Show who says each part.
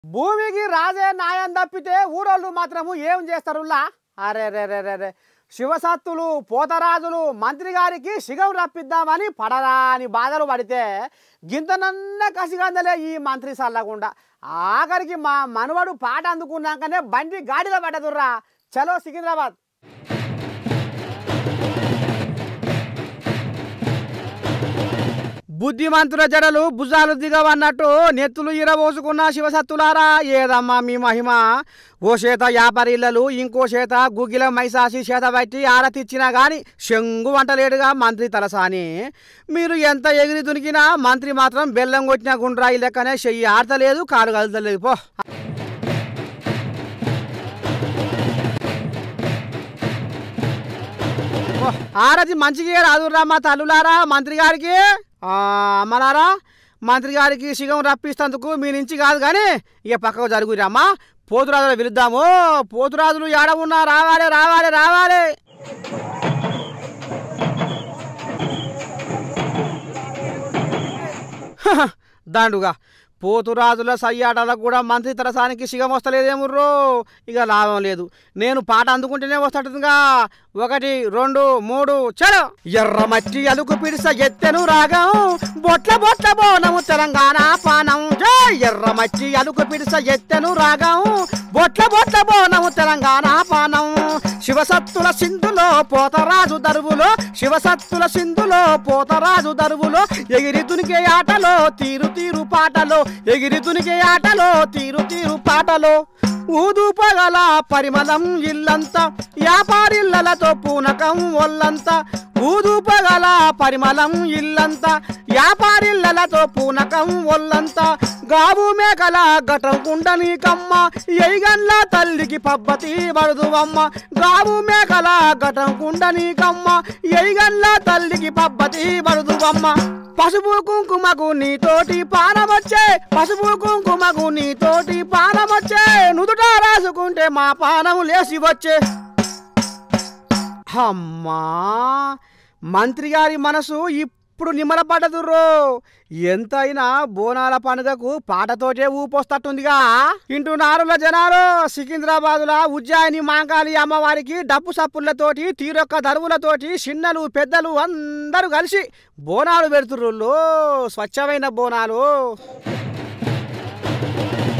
Speaker 1: భూమికి రాజే న్యాయం తప్పితే ఊరోళ్ళు మాత్రము ఏం చేస్తారులా అరే రే రే రే రే శివసత్తులు పోతరాజులు మంత్రి గారికి సిగం రప్పిద్దామని పడరాని బాధలు పడితే గింతనన్న కసిగందలే ఈ మంత్రి సల్లకుండా ఆఖరికి మా మనవడు పాట అందుకున్నాకనే బండి గాడిలో పడ్డదుర్రా చలో సికింద్రాబాద్ బుద్ధిమంతుల జడలు భుజాలు దిగవన్నట్టు నెత్తులు ఇరబోసుకున్న శివసత్తులారా ఏదమ్మా మీ మహిమ ఓ చేత యాపరిల్లలు ఇంకో చేత గుగ్గిల మైసాసి చేత బట్టి ఆరతిచ్చినా గాని శంగు వంటలేడుగా మంత్రి తలసాని మీరు ఎంత ఎగిరి దునికినా మంత్రి మాత్రం బెల్లం కొట్టిన గుండ్రాయి లెక్కనే చెయ్యి ఆడతలేదు కాలు కదలలేదు పో ఓ, ఆరతి మంచిగా రాదురా మా తల్లులారా మంత్రి గారికి ఆ, అమ్మలారా మంత్రి గారికి సిగం రప్పిస్తందుకు మీ నుంచి కాదు కానీ ఇక పక్కకు జరుగురమ్మా పోతురాజులు పిలుద్దాము పోతురాజులు ఏడ ఉన్నా రావాలి రావాలి రావాలి హహ, దండుగా పోతురాజుల సయ్యాటలకు కూడా మంత్రి తరసానికి సిగం వస్తలేదేముర్రో ఇక లాభం లేదు నేను పాట అందుకుంటేనే వస్తుంటుందిగా ఒకటి రెండు మూడు చలో ఎర్ర మట్టి అలుకు పిడిస ఎత్తెను రాగం బొట్ల బొట్ల బోనము తెలంగాణ పానం జై ఎర్ర మట్టి అలుకు పిడిస ఎత్తెను రాగం బొట్ల బొట్ల బోనము తెలంగాణ పానం శివసత్తుల సింధులో పోతరాజు దరువులో శివసత్తుల సింధులో పోతరాజు దరువులో ఎగిరి దునికే ఆటలో తీరు తీరు పాటలో ఎగిరి దునికే ఆటలో తీరు తీరు పాటలో ఊదు పగల పరిమళం ఇల్లంతా వ్యాపారిల్లలతో పూనకం ఒల్లంతా ఊదు పగల పరిమళం ఇల్లంతా వ్యాపారిల్లలతో పూనకం ఒల్లంతా గావు మేకల గటం కుండనీకమ్మ ఎయిగన్ల తల్లికి పబ్బతి వరదువమ్మ గావు మేకల గటం కుండనీకమ్మ ఎయిగన్ల తల్లికి పబ్బతి వరదువమ్మ పసుపు కుంకుమకు నీతోటి పానమొచ్చే పసుపు కుంకుమకు నీతోటి పానమొచ్చే నుదుట రాసుకుంటే మా పానము లేచి వచ్చే అమ్మా మంత్రి గారి మనసు ఇప్పుడు నిమ్మలపడ్డదుర్రో ఎంతైనా బోనాల పండుగకు పాటతోటే ఊపొస్తట్టుందిగా ఇంటూ నారుల జనాలు సికింద్రాబాదుల ఉజ్జాయిని మాంకాళి అమ్మవారికి డప్పు సప్పులతోటి తీరొక్క దరువులతోటి చిన్నలు పెద్దలు అందరూ కలిసి బోనాలు పెడుతుర్రు స్వచ్ఛమైన బోనాలు